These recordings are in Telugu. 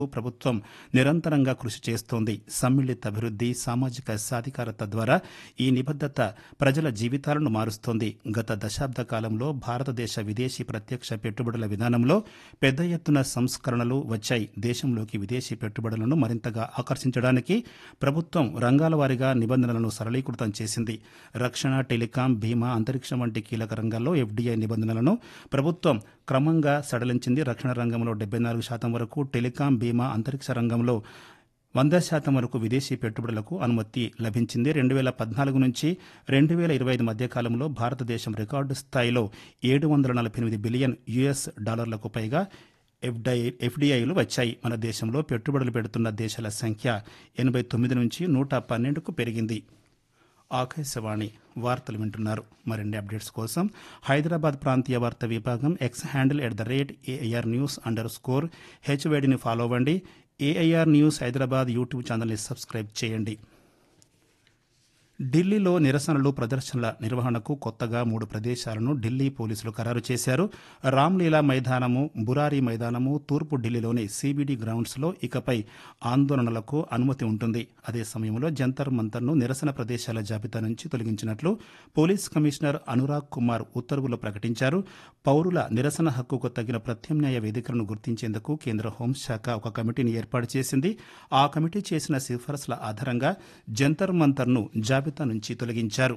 ప్రభుత్వం నిరంతరంగా కృషి చేస్తోంది సమ్మిళిత అభివృద్ది సామాజిక సాధికారత ద్వారా ఈ నిబద్దత ప్రజల జీవితాలను మారుస్తోంది గత దశాబ్ద కాలంలో భారతదేశ విదేశీ ప్రత్యక్ష పెట్టుబడుల విధానంలో పెద్ద ఎత్తున సంస్కరణలు వచ్చాయి దేశంలోకి విదేశీ పెట్టుబడులను మరింతగా ఆకర్షించడానికి ప్రభుత్వం రంగాల వారీగా నిబంధనలను సరళీకృతం చేసింది రక్షణ టెలికాం బీమా అంతరిక్షం వంటి కీలక రంగాల్లో ఎఫ్డీఐ నిబంధనలను ప్రభుత్వం క్రమంగా సడలించింది రక్షణ రంగంలో డెబ్బై నాలుగు శాతం వరకు టెలికాం బీమా అంతరిక్ష రంగంలో వంద శాతం వరకు విదేశీ పెట్టుబడులకు అనుమతి లభించింది రెండు వేల పద్నాలుగు నుంచి రెండు వేల ఇరవై ఐదు మధ్య కాలంలో భారతదేశం రికార్డు స్థాయిలో ఏడు వందల నలభై ఎనిమిది బిలియన్ యుఎస్ డాలర్లకు పైగా ఎఫ్డై ఎఫ్డీఐలు వచ్చాయి మన దేశంలో పెట్టుబడులు పెడుతున్న దేశాల సంఖ్య ఎనభై తొమ్మిది నుంచి నూట పన్నెండుకు పెరిగింది ఆకాశవాణి వార్తలు వింటున్నారు మరిన్ని అప్డేట్స్ కోసం హైదరాబాద్ ప్రాంతీయ వార్తా విభాగం X handle at the rate AIR news underscore స్కోర్ హెచ్వేడిని ఫాలో అవ్వండి ఏఐఆర్ న్యూస్ హైదరాబాద్ యూట్యూబ్ ఛానల్ని సబ్స్క్రైబ్ చేయండి ఢిల్లీలో నిరసనలు ప్రదర్శనల నిర్వహణకు కొత్తగా మూడు ప్రదేశాలను ఢిల్లీ పోలీసులు ఖరారు చేశారు రామ్లీలా మైదానము బురారి మైదానము తూర్పు ఢిల్లీలోని సిబిడి గ్రౌండ్స్లో ఇకపై ఆందోళనలకు అనుమతి ఉంటుంది అదే సమయంలో జంతర్ మంతర్ను నిరసన ప్రదేశాల జాబితా నుంచి తొలగించినట్లు పోలీస్ కమిషనర్ అనురాగ్ కుమార్ ఉత్తర్వులు ప్రకటించారు పౌరుల నిరసన హక్కుకు తగిన ప్రత్యామ్నాయ వేదికలను గుర్తించేందుకు కేంద్ర హోంశాఖ ఒక కమిటీని ఏర్పాటు చేసింది ఆ కమిటీ చేసిన సిఫార్సుల ఆధారంగా జంతర్ మంతర్ను జాబితా నుంచి తొలగించారు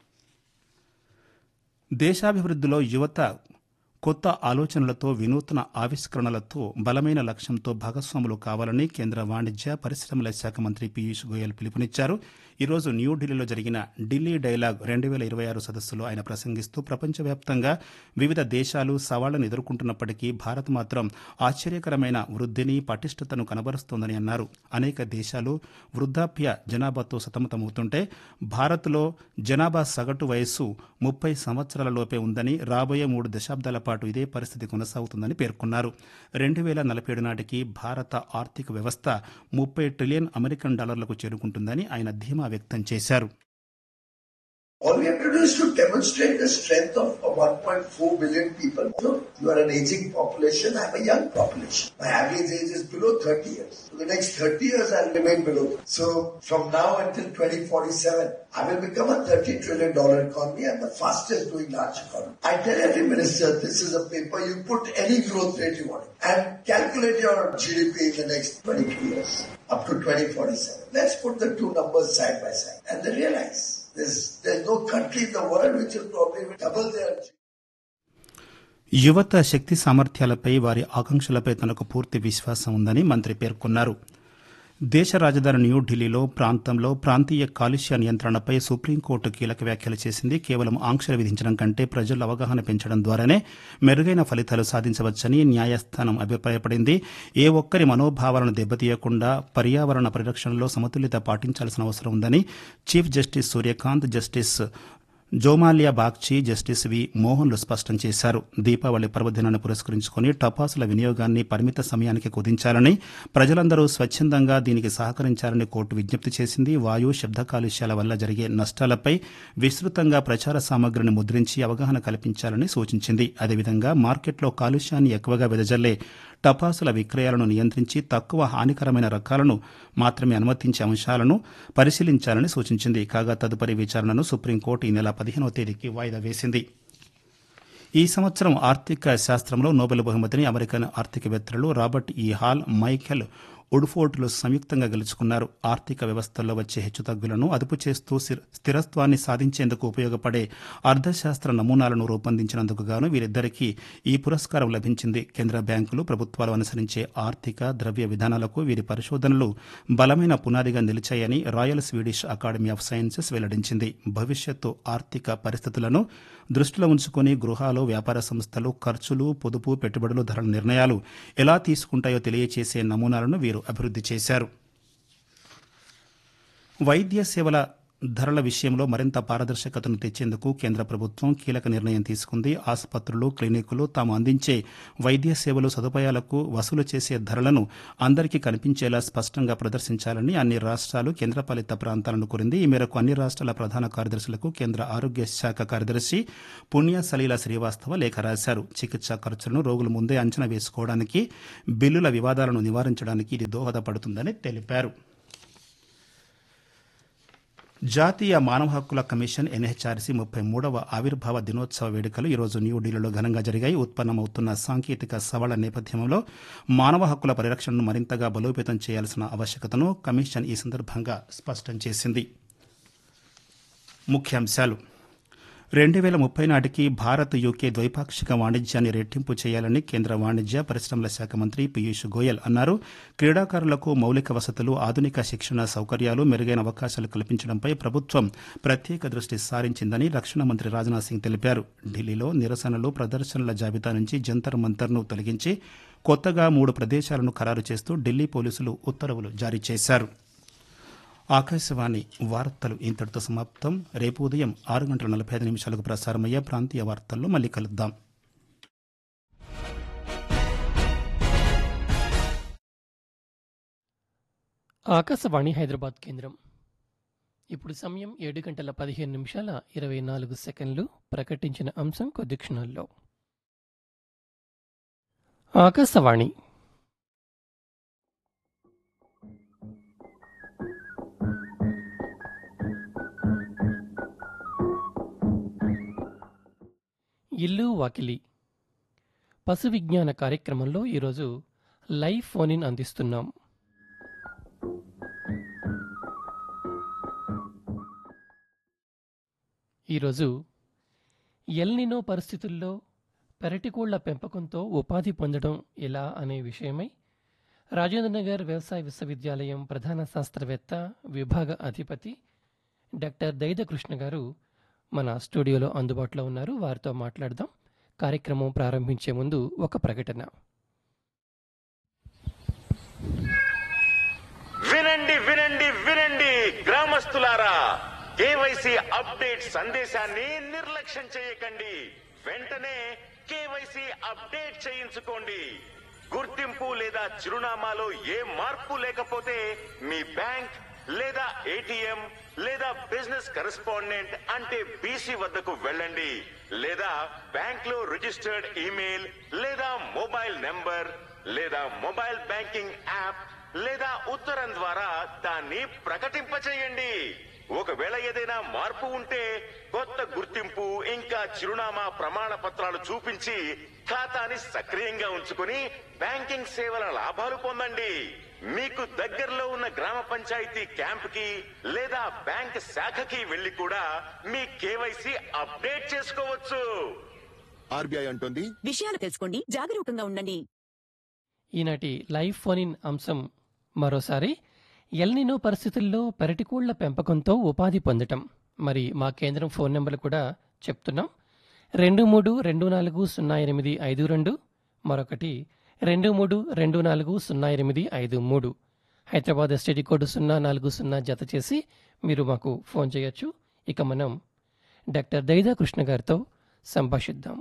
దేశాభివృద్ధిలో యువత కొత్త ఆలోచనలతో వినూత్న ఆవిష్కరణలతో బలమైన లక్ష్యంతో భాగస్వాములు కావాలని కేంద్ర వాణిజ్య పరిశ్రమల శాఖ మంత్రి పీయూష్ గోయల్ పిలుపునిచ్చారు ఈరోజు న్యూఢిల్లీలో జరిగిన ఢిల్లీ డైలాగ్ రెండు వేల ఇరవై ఆరు సదస్సులో ఆయన ప్రసంగిస్తూ ప్రపంచవ్యాప్తంగా వివిధ దేశాలు సవాళ్లను ఎదుర్కొంటున్నప్పటికీ భారత్ మాత్రం ఆశ్చర్యకరమైన వృద్ధిని పటిష్టతను కనబరుస్తోందని అన్నారు అనేక దేశాలు వృద్ధాప్య జనాభాతో సతమతమవుతుంటే భారత్లో జనాభా సగటు వయస్సు ముప్పై సంవత్సరాల లోపే ఉందని రాబోయే మూడు దశాబ్దాల పాటు ఇదే పరిస్థితి కొనసాగుతుందని పేర్కొన్నారు రెండు వేల నలభై ఏడు నాటికి భారత ఆర్థిక వ్యవస్థ ముప్పై ట్రిలియన్ అమెరికన్ డాలర్లకు చేరుకుంటుందని ఆయన ధీమా వ్యక్తం చేశారు All we have to do is to demonstrate the strength of, of 1.4 billion people. So you are an aging population, I'm a young population. My average age is below 30 years. For the next 30 years, I'll remain below. So from now until 2047, I will become a 30 trillion dollar economy and the fastest growing large economy. I tell every minister, this is a paper, you put any growth rate you want and calculate your GDP in the next 22 years up to 2047. Let's put the two numbers side by side and then realize there's, there's no country in the world which will probably double their యువత శక్తి సామర్థ్యాలపై వారి ఆకాంక్షలపై తనకు పూర్తి విశ్వాసం ఉందని మంత్రి పేర్కొన్నారు దేశ రాజధాని న్యూఢిల్లీలో ప్రాంతంలో ప్రాంతీయ కాలుష్య నియంత్రణపై సుప్రీంకోర్టు కీలక వ్యాఖ్యలు చేసింది కేవలం ఆంక్షలు విధించడం కంటే ప్రజల అవగాహన పెంచడం ద్వారానే మెరుగైన ఫలితాలు సాధించవచ్చని న్యాయస్థానం అభిప్రాయపడింది ఏ ఒక్కరి మనోభావాలను దెబ్బతీయకుండా పర్యావరణ పరిరక్షణలో సమతుల్యత పాటించాల్సిన అవసరం ఉందని chief justice Suryakant justice Joymalya Bagchi justice V మోహన్లు స్పష్టం చేశారు దీపావళి పర్వదినాన్ని పురస్కరించుకుని టపాసుల వినియోగాన్ని పరిమిత సమయానికి కుదించాలని ప్రజలందరూ స్వచ్ఛందంగా దీనికి సహకరించాలని కోర్టు విజ్ఞప్తి చేసింది వాయు శబ్ద కాలుష్యాల వల్ల జరిగే నష్టాలపై విస్తృతంగా ప్రచార సామగ్రిని ముద్రించి అవగాహన కల్పించాలని సూచించింది అదేవిధంగా మార్కెట్లో కాలుష్యాన్ని ఎక్కువగా వెదజల్లే టపాసుల విక్రయాలను నియంత్రించి తక్కువ హానికరమైన రకాలను మాత్రమే అనుమతించే అంశాలను పరిశీలించాలని సూచించింది కాగా తదుపరి విచారణను సుప్రీంకోర్టు ఈ నెల పదిహేనవ తేదీకి వాయిదా వేసింది ఈ సంవత్సరం ఆర్థిక శాస్త్రంలో నోబెల్ బహుమతిని అమెరికన్ ఆర్థికవేత్తలు రాబర్ట్ ఈ హాల్ మైఖెల్ ఉడ్ఫోర్టులు సంయుక్తంగా గెలుచుకున్నారు ఆర్థిక వ్యవస్థల్లో వచ్చే హెచ్చుతగ్గులను అదుపు చేస్తూ స్థిరత్వాన్ని సాధించేందుకు ఉపయోగపడే అర్థశాస్త్ర నమూనాలను రూపొందించినందుకు గాను వీరిద్దరికీ ఈ పురస్కారం లభించింది కేంద్ర బ్యాంకులు ప్రభుత్వాలు అనుసరించే ఆర్థిక ద్రవ్య విధానాలకు వీరి పరిశోధనలు బలమైన పునాదిగా నిలిచాయని royal Swedish academy of sciences వెల్లడించింది భవిష్యత్తు ఆర్థిక పరిస్థితులను దృష్టిలో ఉంచుకుని గృహాలు వ్యాపార సంస్థలు ఖర్చులు పొదుపు పెట్టుబడులు ధరల నిర్ణయాలు ఎలా తీసుకుంటాయో తెలియచేసే నమూనాలను వీరు అభివృద్ధి చేశారు వైద్య సేవల ధరల విషయంలో మరింత పారదర్శకతను తెచ్చేందుకు కేంద్ర ప్రభుత్వం కీలక నిర్ణయం తీసుకుంది ఆసుపత్రులు క్లినికులు తాము అందించే వైద్య సేవలు సదుపాయాలకు వసూలు చేసే ధరలను అందరికీ కనిపించేలా స్పష్టంగా ప్రదర్శించాలని అన్ని రాష్ట్రాలు కేంద్రపాలిత ప్రాంతాలను కోరింది ఈ మేరకు అన్ని రాష్ట్రాల ప్రధాన కార్యదర్శులకు కేంద్ర ఆరోగ్య శాఖ కార్యదర్శి పుణ్య సలీల శ్రీవాస్తవ లేఖ రాశారు చికిత్సా ఖర్చులను రోగులు ముందే అంచనా వేసుకోవడానికి బిల్లుల వివాదాలను నివారించడానికి ఇది దోహదపడుతుందని తెలిపారు జాతీయ మానవ హక్కుల కమిషన్ ఎన్హెచ్ఆర్సీ ముప్పై మూడవ ఆవిర్భావ దినోత్సవ వేడుకలు ఈరోజు న్యూఢిల్లీలో ఘనంగా జరిగాయి ఉత్పన్నమవుతున్న సాంకేతిక సవాళ్ల నేపథ్యంలో మానవ హక్కుల పరిరక్షణను మరింతగా బలోపేతం చేయాల్సిన ఆవశ్యకతను కమిషన్ ఈ సందర్భంగా స్పష్టం చేసింది ముఖ్యాంశాలు రెండు వేల ముప్పై నాటికి భారత్ యూకే ద్వైపాక్షిక వాణిజ్యాన్ని రెట్టింపు చేయాలని కేంద్ర వాణిజ్య పరిశ్రమల శాఖ మంత్రి పీయూష్ గోయల్ అన్నారు క్రీడాకారులకు మౌలిక వసతులు ఆధునిక శిక్షణ సౌకర్యాలు మెరుగైన అవకాశాలు కల్పించడంపై ప్రభుత్వం ప్రత్యేక దృష్టి సారించిందని రక్షణ మంత్రి రాజ్నాథ్ సింగ్ తెలిపారు ఢిల్లీలో నిరసనలు ప్రదర్శనల జాబితా నుంచి జంతర్ మంతర్ను తొలగించి కొత్తగా మూడు ప్రదేశాలను ఖరారు చేస్తూ ఢిల్లీ పోలీసులు ఉత్తర్వులు జారీ చేశారు ఆకాశవాణి వార్తలు ఇంతటితో సమాప్తం రేపు ఉదయం ఆరు గంటల నలభై ఐదు నిమిషాలకు ప్రసారమయ్యే ప్రాంతీయ వార్తల్లో మళ్ళీ కలుద్దాం ఆకాశవాణి హైదరాబాద్ కేంద్రం ఇప్పుడు సమయం ఏడు గంటల పదిహేను నిమిషాల ఇరవై నాలుగు సెకండ్లు ప్రకటించిన అంశం కొద్ది క్షణాల్లో ఆకాశవాణి ఇల్లు వాకిలి పశు విజ్ఞాన కార్యక్రమంలో ఈరోజు లైవ్ ఫోన్ ఇన్ అందిస్తున్నాం ఈరోజు ఎల్నినో పరిస్థితుల్లో పెరటికోళ్ల పెంపకంతో ఉపాధి పొందడం ఎలా అనే విషయమై రాజేంద్రనగర్ వ్యవసాయ విశ్వవిద్యాలయం ప్రధాన శాస్త్రవేత్త విభాగ అధిపతి డాక్టర్ దైద కృష్ణ గారు మన స్టూడియోలో అందుబాటులో ఉన్నారు వారితో మాట్లాడదాం కార్యక్రమం ప్రారంభించే ముందు ఒక ప్రకటన వినండి వినండి వినండి గ్రామస్తులారా కేవైసీ అప్డేట్ సందేశాన్ని నిర్లక్ష్యం చేయకండి వెంటనే కేవైసీ అప్డేట్ చేయించుకోండి గుర్తింపు లేదా చిరునామాలో ఏ మార్పు లేకపోతే మీ బ్యాంక్ లేదా ఏటీఎం లేదా బిజినెస్ కరెస్పాండెంట్ అంటే బీసీ వద్దకు వెళ్ళండి లేదా బ్యాంక్ లో రిజిస్టర్డ్ ఈమెయిల్ లేదా మొబైల్ నెంబర్ లేదా మొబైల్ బ్యాంకింగ్ యాప్ లేదా ఉత్తరం ద్వారా దాన్ని ప్రకటింపచేయండి ఒకవేళ ఏదైనా మార్పు ఉంటే కొత్త గుర్తింపు ఇంకా చిరునామా ప్రమాణ పత్రాలు చూపించి ఖాతాని సక్రియంగా ఉంచుకుని బ్యాంకింగ్ సేవల లాభాలు పొందండి మీకు దగ్గరలో ఉన్న గ్రామ పంచాయతీ క్యాంప్ కి లేదా బ్యాంక్ శాఖకి వెళ్లి కూడా మీ కేవైసీ అప్డేట్ చేసుకోవచ్చు ఆర్బీఐ అంటోంది విషయాలు తెలుసుకోండి జాగరూకంగా ఉండండి ఈనాటి లైవ్ ఫోన్ ఇన్ అంశం మరోసారి ఎల్నినో పరిస్థితుల్లో పెరటికోళ్ల పెంపకంతో ఉపాధి పొందటం మరి మా కేంద్రం ఫోన్ నెంబర్ కూడా చెప్తున్నాం రెండు మూడు రెండు నాలుగు సున్నా ఎనిమిది ఐదు రెండు మరొకటి రెండు మూడు రెండు నాలుగు సున్నా ఎనిమిది ఐదు మూడు హైదరాబాద్ ఎస్టీడీ కోడ్ సున్నా నాలుగు సున్నా జత చేసి మీరు మాకు ఫోన్ చేయొచ్చు ఇక మనం డాక్టర్ దైదా కృష్ణ గారితో సంభాషిద్దాం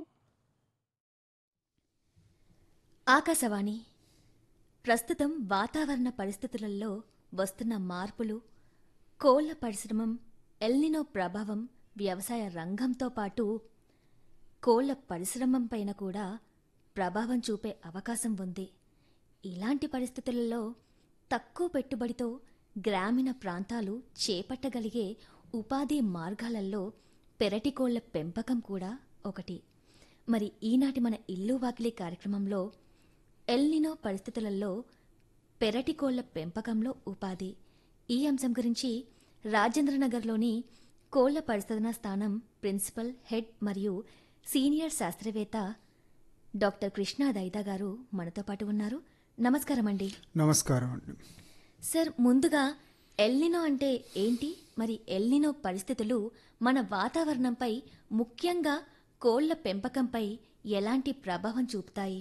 ఆకాశవాణి ప్రస్తుతం వాతావరణ పరిస్థితులలో వస్తున్న మార్పులు కోళ్ల పరిశ్రమం ఎల్నినో ప్రభావం వ్యవసాయ రంగంతో పాటు కోళ్ల పరిశ్రమం పైన కూడా ప్రభావం చూపే అవకాశం ఉంది ఇలాంటి పరిస్థితులలో తక్కువ పెట్టుబడితో గ్రామీణ ప్రాంతాలు చేపట్టగలిగే ఉపాధి మార్గాలలో పెరటి కోళ్ల పెంపకం కూడా ఒకటి మరి ఈనాటి మన ఇల్లు వాకిలి కార్యక్రమంలో ఎల్నినో పరిస్థితులలో పెరటి కోళ్ల పెంపకంలో ఉపాధి ఈ అంశం గురించి రాజేంద్రనగర్లోని కోళ్ల పరిశోధన స్థానం ప్రిన్సిపల్ హెడ్ మరియు సీనియర్ శాస్త్రవేత్త డాక్టర్ కృష్ణా దైదా గారు మనతో పాటు ఉన్నారు నమస్కారం అండి నమస్కారం అండి సార్ ముందుగా ఎల్నినో అంటే ఏంటి మరి ఎల్నినో పరిస్థితులు మన వాతావరణంపై ముఖ్యంగా కోళ్ల పెంపకంపై ఎలాంటి ప్రభావం చూపుతాయి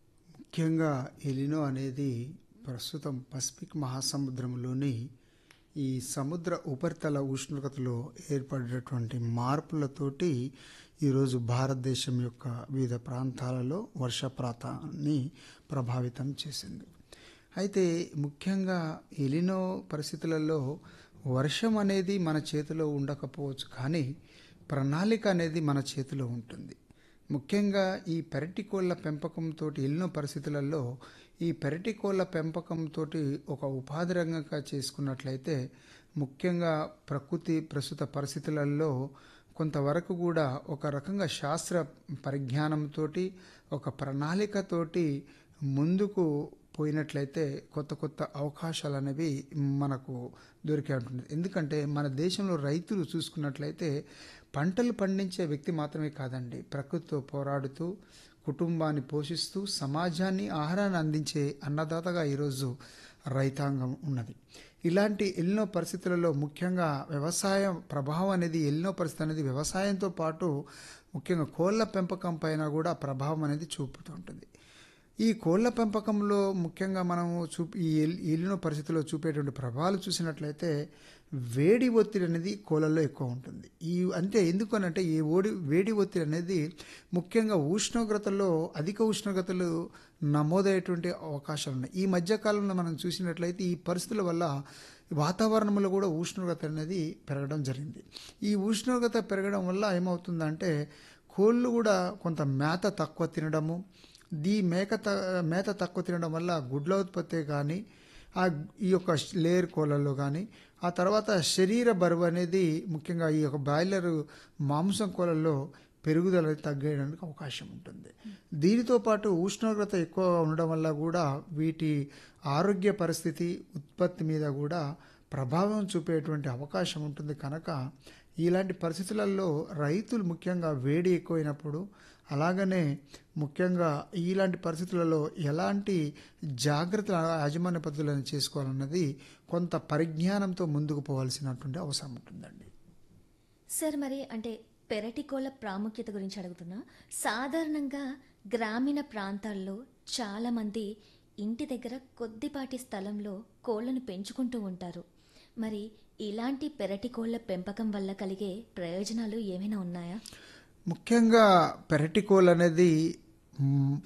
ముఖ్యంగా ఎలినో అనేది ప్రస్తుతం పసిఫిక్ మహాసముద్రంలోని ఈ సముద్ర ఉపరితల ఉష్ణోగ్రతలో ఏర్పడినటువంటి మార్పులతోటి ఈరోజు భారతదేశం యొక్క వివిధ ప్రాంతాలలో వర్షపాతాన్ని ప్రభావితం చేసింది అయితే ముఖ్యంగా ఎలినో పరిస్థితులలో వర్షం అనేది మన చేతిలో ఉండకపోవచ్చు కానీ ప్రణాళిక అనేది మన చేతిలో ఉంటుంది ముఖ్యంగా ఈ పెరటి కోళ్ళ పెంపకంతో ఎన్నో పరిస్థితులలో ఈ పెరటి కోళ్ళ పెంపకంతో ఒక ఉపాధి రంగంగా చేసుకున్నట్లయితే ముఖ్యంగా ప్రకృతి ప్రస్తుత పరిస్థితులలో కొంతవరకు కూడా ఒక రకంగా శాస్త్ర పరిజ్ఞానంతో ఒక ప్రణాళికతోటి ముందుకు పోయినట్లయితే కొత్త కొత్త అవకాశాలు అనేవి మనకు దొరికే ఉంటుంది ఎందుకంటే మన దేశంలో రైతులు చూసుకున్నట్లయితే పంటలు పండించే వ్యక్తి మాత్రమే కాదండి ప్రకృతితో పోరాడుతూ కుటుంబాన్ని పోషిస్తూ సమాజాన్ని ఆహారాన్ని అందించే అన్నదాతగా ఈరోజు రైతాంగం ఉన్నది ఇలాంటి ఎన్నో పరిస్థితులలో ముఖ్యంగా వ్యవసాయం ప్రభావం అనేది ఎన్నో పరిస్థితి అనేది వ్యవసాయంతో పాటు ముఖ్యంగా కోళ్ళ పెంపకం పైన కూడా ప్రభావం అనేది చూపుతూ ఉంటుంది ఈ కోళ్ళ పెంపకంలో ముఖ్యంగా మనము చూపి ఈ ఎల్- ఎలినో పరిస్థితిలో చూపేటువంటి ప్రభావాలు చూసినట్లయితే వేడి ఒత్తిడి అనేది కోళ్ళల్లో ఎక్కువ ఉంటుంది ఈ అంటే ఎందుకనంటే ఈ ఓడి వేడి ఒత్తిడి అనేది ముఖ్యంగా ఉష్ణోగ్రతలో అధిక ఉష్ణోగ్రతలు నమోదయ్యేటువంటి అవకాశాలు ఉన్నాయి ఈ మధ్యకాలంలో మనం చూసినట్లయితే ఈ పరిస్థితుల వల్ల వాతావరణంలో కూడా ఉష్ణోగ్రత అనేది పెరగడం జరిగింది ఈ ఉష్ణోగ్రత పెరగడం వల్ల ఏమవుతుందంటే కోళ్ళు కూడా కొంత మేత తక్కువ తినడము దీ మేక త మేత తక్కువ తినడం వల్ల గుడ్ల ఉత్పత్తి కానీ ఆ ఈ యొక్క లేయర్ కోళ్ళల్లో కానీ ఆ తర్వాత శరీర బరువు అనేది ముఖ్యంగా ఈ యొక్క బాయిలర్ మాంసం కోళ్ళల్లో పెరుగుదల అనేది తగ్గడానికి అవకాశం ఉంటుంది దీనితో పాటు ఉష్ణోగ్రత ఎక్కువగా ఉండడం వల్ల కూడా వీటి ఆరోగ్య పరిస్థితి ఉత్పత్తి మీద కూడా ప్రభావం చూపేటువంటి అవకాశం ఉంటుంది కనుక ఇలాంటి పరిస్థితులలో రైతులు ముఖ్యంగా వేడి ఎక్కువైనప్పుడు అలాగనే ముఖ్యంగా ఇలాంటి పరిస్థితులలో ఎలాంటి జాగ్రత్తల యాజమాన్య పద్ధతులను చేసుకోవాలన్నది కొంత పరిజ్ఞానంతో ముందుకు పోవాల్సినటువంటి అవసరం ఉంటుందండి సార్ మరి అంటే పెరటి కోళ్ళ ప్రాముఖ్యత గురించి అడుగుతున్నా సాధారణంగా గ్రామీణ ప్రాంతాల్లో చాలామంది ఇంటి దగ్గర కొద్దిపాటి స్థలంలో కోళ్ళను పెంచుకుంటూ ఉంటారు మరి ఇలాంటి పెరటి కోళ్ళ పెంపకం వల్ల కలిగే ప్రయోజనాలు ఏమైనా ఉన్నాయా ముఖ్యంగా పెరటికోల్ అనేది మ్,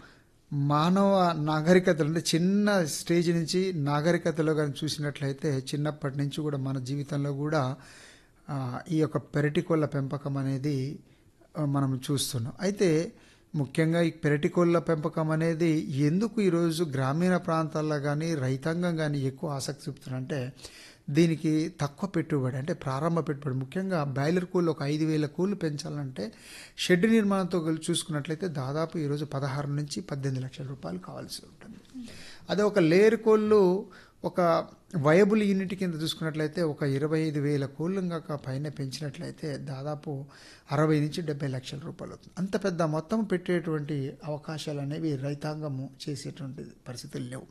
మానవ నాగరికతలు అంటే చిన్న స్టేజ్ నుంచి నాగరికతలో కానీ చూసినట్లయితే చిన్నప్పటి నుంచి కూడా మన జీవితంలో కూడా ఆ, ఈ యొక్క పెరటికోళ్ళ పెంపకం అనేది ఆ, మనం చూస్తున్నాం అయితే ముఖ్యంగా ఈ పెరటికోళ్ళ పెంపకం అనేది ఎందుకు ఈరోజు గ్రామీణ ప్రాంతాల్లో కానీ రైతాంగం కానీ ఎక్కువ ఆసక్తి చూపుతున్నారంటే దీనికి తక్కువ పెట్టుబడి అంటే ప్రారంభ పెట్టుబడి ముఖ్యంగా బాయిలర్ కోళ్ళు ఒక ఐదు వేల కోళ్ళు పెంచాలంటే షెడ్ నిర్మాణంతో కలిసి చూసుకున్నట్లయితే దాదాపు ఈరోజు పదహారు నుంచి పద్దెనిమిది లక్షల రూపాయలు కావాల్సి ఉంటుంది అదే ఒక లేయర్ కోళ్ళు ఒక వయబుల్ యూనిట్ కింద చూసుకున్నట్లయితే ఒక ఇరవై ఐదు వేల కోళ్ళు కాక పైన పెంచినట్లయితే దాదాపు అరవై నుంచి డెబ్బై లక్షల రూపాయలు అవుతుంది అంత పెద్ద మొత్తం పెట్టేటువంటి అవకాశాలు అనేవి రైతాంగము చేసేటువంటి పరిస్థితులు లేవు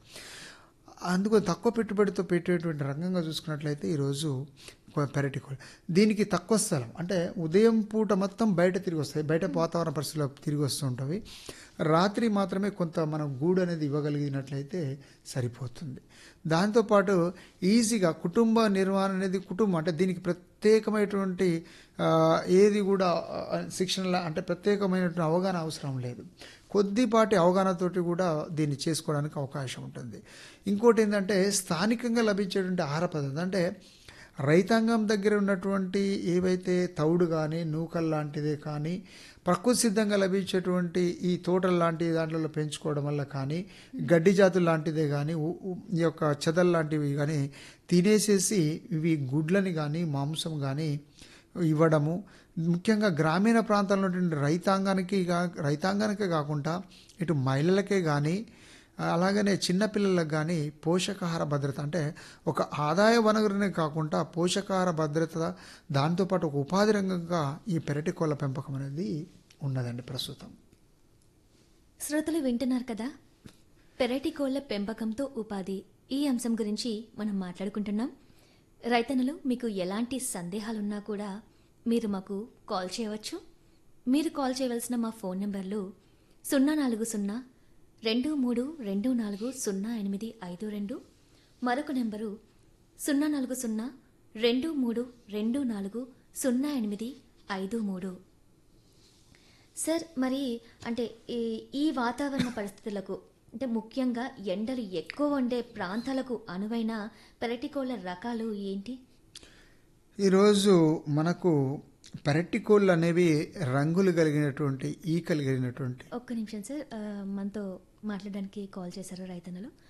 అందుకు తక్కువ పెట్టుబడితో పెట్టేటువంటి రంగంగా చూసుకున్నట్లయితే ఈరోజు పెరటి కోళ్ళు దీనికి తక్కువ స్థలం అంటే ఉదయం పూట మొత్తం బయట తిరిగి వస్తాయి బయట వాతావరణ పరిస్థితుల్లో తిరిగి వస్తూ ఉంటవి రాత్రి మాత్రమే కొంత మనం గూడు అనేది ఇవ్వగలిగినట్లయితే సరిపోతుంది దాంతోపాటు ఈజీగా కుటుంబ నిర్వహణ అనేది కుటుంబం అంటే దీనికి ప్రత్యేకమైనటువంటి ఆ, ఏది కూడా ఆ, శిక్షణ అంటే ప్రత్యేకమైనటువంటి అవగాహన అవసరం లేదు కొద్దిపాటి అవగాహనతోటి కూడా దీన్ని చేసుకోవడానికి అవకాశం ఉంటుంది ఇంకోటి ఏంటంటే స్థానికంగా లభించేటువంటి ఆహార పదార్థం అంటే రైతాంగం దగ్గర ఉన్నటువంటి ఏవైతే తౌడు కానీ నూకల్ లాంటిదే కానీ ప్రకృతి సిద్ధంగా లభించేటువంటి ఈ తోటలు లాంటి దాంట్లో పెంచుకోవడం వల్ల కానీ గడ్డి జాతులు లాంటిదే కానీ ఉ- ఉ- ఈ యొక్క చెదలు లాంటివి కానీ తినేసేసి ఇవి గుడ్లని కానీ మాంసం కానీ ఇవ్వడము ముఖ్యంగా గ్రామీణ ప్రాంతాల్లో ఉన్నటువంటి రైతాంగానికి గా- రైతాంగానికే కాకుండా ఇటు మహిళలకే కానీ అలాగనే చిన్నపిల్లలకు కానీ పోషకాహార భద్రత అంటే ఒక ఆదాయ వనరునే కాకుండా పోషకాహార భద్రత దాంతోపాటు ఒక ఉపాధి రంగంగా ఈ పెరటి కోళ్ళ పెంపకం అనేది ఉన్నదండి ప్రస్తుతం శ్రోతలు వింటున్నారు కదా పెరటి కోళ్ల పెంపకంతో ఉపాధి ఈ అంశం గురించి మనం మాట్లాడుకుంటున్నాం రైతన్నలు మీకు ఎలాంటి సందేహాలున్నా కూడా మీరు మాకు కాల్ చేయవచ్చు మీరు కాల్ చేయవలసిన మా ఫోన్ నెంబర్లు సున్నా నాలుగు సున్నా రెండు మూడు రెండు నాలుగు సున్నా ఎనిమిది ఐదు రెండు మరొక నెంబరు సున్నా నాలుగు సున్నా రెండు మూడు రెండు నాలుగు సున్నా ఎనిమిది ఐదు మూడు సార్ మరి అంటే ఈ ఈ వాతావరణ పరిస్థితులకు అంటే ముఖ్యంగా ఎండలు ఎక్కువ ఉండే ప్రాంతాలకు అనువైన పెరటికోళ్ల రకాలు ఏంటి ఈరోజు మనకు పెరటికోళ్ళు అనేవి రంగులు కలిగినటువంటి ఈకలు కలిగినటువంటి ఒక్క నిమిషం సార్ ఆ, మనతో మాట్లాడడానికి కాల్ చేశారు రైతన్నలు